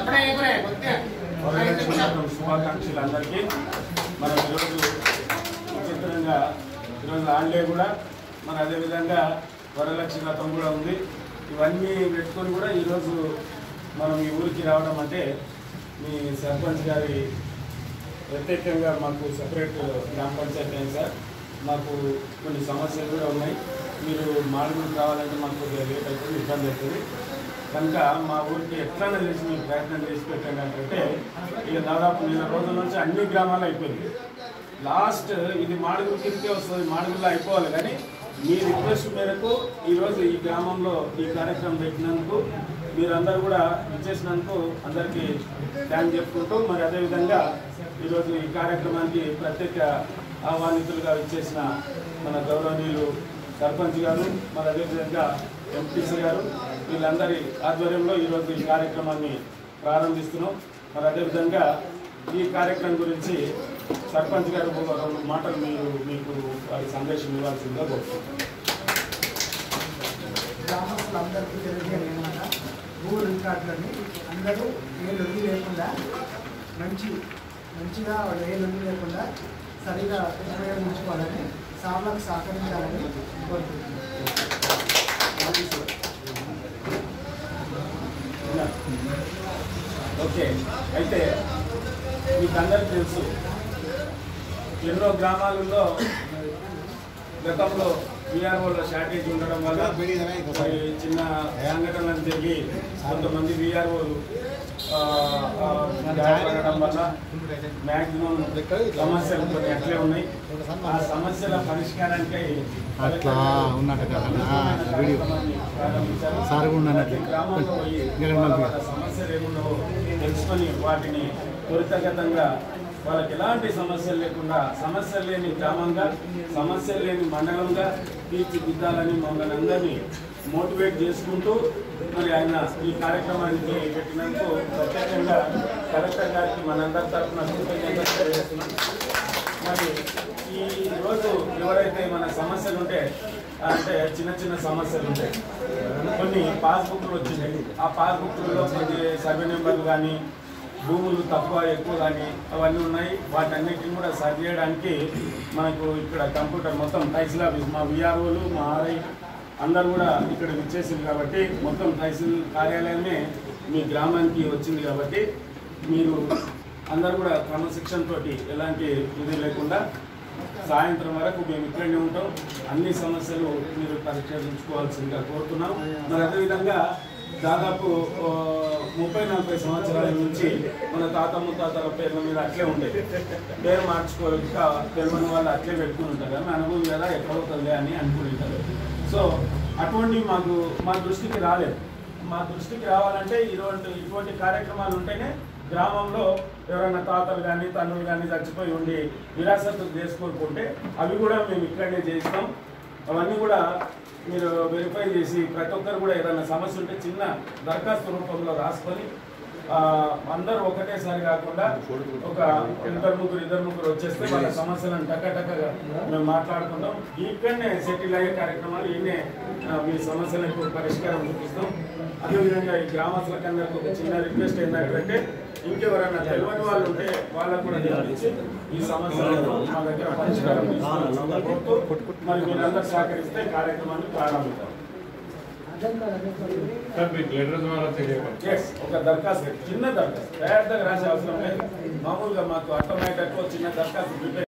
వరలక్ష్మి వ్రతం శుభాకాంక్షలు అందరికీ మనం ఈరోజు విచిత్రంగా ఈరోజు హాలిడే కూడా మరి అదేవిధంగా వరలక్ష్మి వ్రతం కూడా ఉంది ఇవన్నీ పెట్టుకొని కూడా ఈరోజు మనం ఈ ఊరికి రావడం అంటే మీ సర్పంచ్ గారి ప్రత్యేకంగా మాకు సపరేట్ గ్రామ పంచాయతీ అయింది సార్ మాకు కొన్ని సమస్యలు కూడా ఉన్నాయి మీరు మాడుగుడికి రావాలంటే మాకు కొద్దిగా లేట్ అవుతుంది ఇబ్బంది అవుతుంది కనుక మా ఊరికి ఎట్లైనా చేసి మీరు ప్రయత్నం చేసి పెట్టండి అంటే ఇక దాదాపు నెల రోజుల నుంచి అన్ని గ్రామాలు అయిపోయింది లాస్ట్ ఇది మాడుగుల కిందకే వస్తుంది మాడుగుల్లో అయిపోవాలి కానీ మీ రిక్వెస్ట్ మేరకు ఈరోజు ఈ గ్రామంలో ఈ కార్యక్రమం పెట్టినందుకు మీరందరూ కూడా ఇచ్చేసినందుకు అందరికీ థ్యాంక్ చెప్పుకుంటూ మరి అదేవిధంగా ఈరోజు ఈ కార్యక్రమానికి ప్రత్యేక ఆహ్వానితులుగా ఇచ్చేసిన మన గౌరవనీయులు సర్పంచ్ గారు మరి అదేవిధంగా ఎంపీసీ గారు వీళ్ళందరి ఆధ్వర్యంలో ఈరోజు ఈ కార్యక్రమాన్ని ప్రారంభిస్తున్నాం మరి అదేవిధంగా ఈ కార్యక్రమం గురించి సర్పంచ్ గారు ఒక రెండు మాటలు మీరు మీకు వారి సందేశం ఇవ్వాల్సిందిగా కోరుతున్నాను గ్రామస్తులందరికీ తెలియజేయడం ఏమనగా భూ రికార్డులని అందరూ ఏ లొంగి లేకుండా మంచి మంచిగా వాళ్ళు ఏ లొంగి లేకుండా సరిగా ఉపయోగించుకోవాలని సార్లకు సహకరించాలని కోరుతున్నాను ఓకే అయితే మీకు అందరికీ తెలుసు ఎన్నో గ్రామాలలో గతంలో విఆర్ఓల షార్టేజ్ ఉండడం వల్ల మరి చిన్న సంఘటనలు జరిగి కొంతమంది విఆర్ఓలు గాయపడడం వల్ల మ్యాక్సిమం సమస్యలు కొన్ని అట్లే ఉన్నాయి ఆ సమస్యల పరిష్కారానికై అట్లా ఉన్నట్టు కాదు. ఆ, వీడియో. ప్రారంభించారు. సార్ కూడా ఉన్నట్టు. ప్రతి గ్రామంలో పోయి ఇక్కడ వాళ్ళ పంపి. వాళ్ళ సమస్యలు ఏమున్నావో తెలుసుకొని వాటిని త్వరితగతంగా వాళ్ళకి ఎలాంటి సమస్యలు లేకుండా సమస్యలు లేని గ్రామంగా సమస్యలు లేని మండలంగా తీర్చిదిద్దాలని మమ్మల్ని అందరినీ మోటివేట్ చేసుకుంటూ మరి ఆయన ఈ కార్యక్రమానికి పెట్టినందుకు ప్రత్యేకంగా కలెక్టర్ గారికి మనందరి తరఫున కృతజ్ఞతలు తెలియజేస్తున్నాం మరి ఈ రోజు ఎవరైతే మన సమస్యలు ఉంటే అంటే చిన్న చిన్న సమస్యలు ఉంటాయి కొన్ని పాస్బుక్లు వచ్చినాయి ఆ పాస్బుక్లలో కొన్ని సర్వే నెంబర్లు కానీ భూములు తక్కువ ఎక్కువ కానీ అవన్నీ ఉన్నాయి వాటన్నిటిని కూడా సరి చేయడానికి మనకు ఇక్కడ కంప్యూటర్ మొత్తం తహసీల్ ఆఫీస్ మా విఆర్ఓలు మా ఆర్ఐ అందరు కూడా ఇక్కడ విచ్చేసింది కాబట్టి మొత్తం తహసీల్ కార్యాలయమే మీ గ్రామానికి వచ్చింది కాబట్టి మీరు అందరు కూడా క్రమశిక్షణ తోటి ఎలాంటి ఇది లేకుండా సాయంత్రం వరకు మేము ఇక్కడనే ఉంటాం అన్ని సమస్యలు మీరు పరిష్కరించుకోవాల్సిందిగా కోరుతున్నాం మరి అదేవిధంగా దాదాపు ఆ, ముప్పై నలభై సంవత్సరాల నుంచి మన తాత ముత్తాతల పేర్ల మీద అట్లే ఉండేది పేరు మార్చుకోలేక తెలియని వాళ్ళు అట్లే పెట్టుకుని ఉంటారు కానీ అనుభవం కదా ఎక్కడవుతుంది అని అనుకుంటారు సో అటువంటి మాకు మా దృష్టికి రాలేదు మా దృష్టికి రావాలంటే ఇటువంటి ఇటువంటి కార్యక్రమాలు ఉంటేనే గ్రామంలో ఎవరైనా తాతలు కానీ తండ్రులు కానీ చచ్చిపోయి ఉండి విరాసత్తు చేసుకోకుంటే అవి కూడా మేము ఇక్కడనే చేస్తాం అవన్నీ కూడా మీరు వెరిఫై చేసి ప్రతి ఒక్కరు కూడా ఏదైనా సమస్య ఉంటే చిన్న దరఖాస్తు రూపంలో రాసుకొని ఆ, అందరూ ఒకటేసారి కాకుండా ఒక ఇద్దరు ముగ్గురు ఇద్దరు ముగ్గురు వచ్చేస్తే వాళ్ళ సమస్యలను టక్కటక్కగా మేము మాట్లాడుకుందాం ఇక్కడనే సెటిల్ అయ్యే కార్యక్రమాలు ఈయనే ఆ, మీ సమస్యలకు పరిష్కారం చూపిస్తాం అదేవిధంగా ఈ గ్రామస్తులకు అందరికీ ఒక చిన్న రిక్వెస్ట్ ఏంటంటే ఇంకెవరైనా తెలియని వాళ్ళు ఉంటే వాళ్ళకు కూడా తెలిపించి ఈ సమస్యలను మా దగ్గర పరిష్కారం తీసుకురావాలని కోరుతూ మరి మీరందరూ సహకరిస్తే కార్యక్రమాన్ని ప్రారంభిద్దాం సార్ మీకు లెటర్ ద్వారా తెలియదు ఎస్ ఒక దరఖాస్తు చిన్న దరఖాస్తు పెద్దగా రాసే అవసరం లేదు మామూలుగా మాకు అర్థమయ్యేటట్టు చిన్న దరఖాస్తు ప్రిపేర్